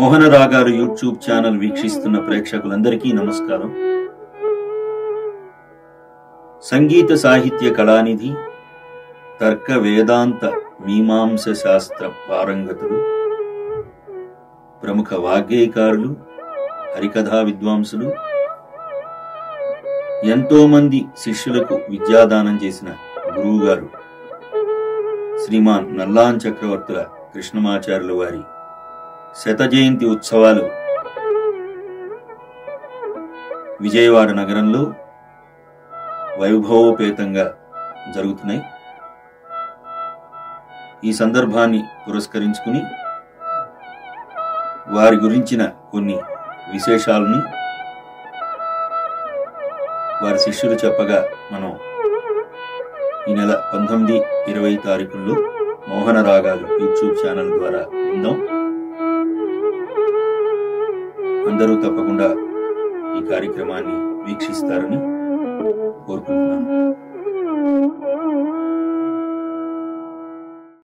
మోహన రాగారు YouTube channel వీక్షిస్తున్న ప్రేక్షకులందరికీ నమస్కారం సంగీత సాహిత్య కళానిధి తర్క వేదాంత మీమాంస శాస్త్ర పారంగతులు ప్రముఖ వాగ్గేయకారులు హరికథా విద్వాంసులు ఎంతో మంది శిష్యులకు విద్యాదానం చేసిన గురువుగారు శ్రీమాన్ నల్లాన్ చక్రవర్తుల కృష్ణమాచార్యుల వారి శత జయంతి ఉత్సవాలు విజయవాడ నగరంలో వైభవోపేతంగా జరుగుతున్నాయి ఈ సందర్భాన్ని పురస్కరించుకుని వారి గురించిన కొన్ని విశేషాలని వారి శిష్యులు చెప్పగా మనం ఈ నెల పంతొమ్మిది ఇరవై తారీఖుల్లో మోహన రాగాలు యూట్యూబ్ ఛానల్ ద్వారా విందాం అందరూ తప్పకుండా ఈ కార్యక్రమాన్ని వీక్షిస్తారని కోరుకుంటున్నాను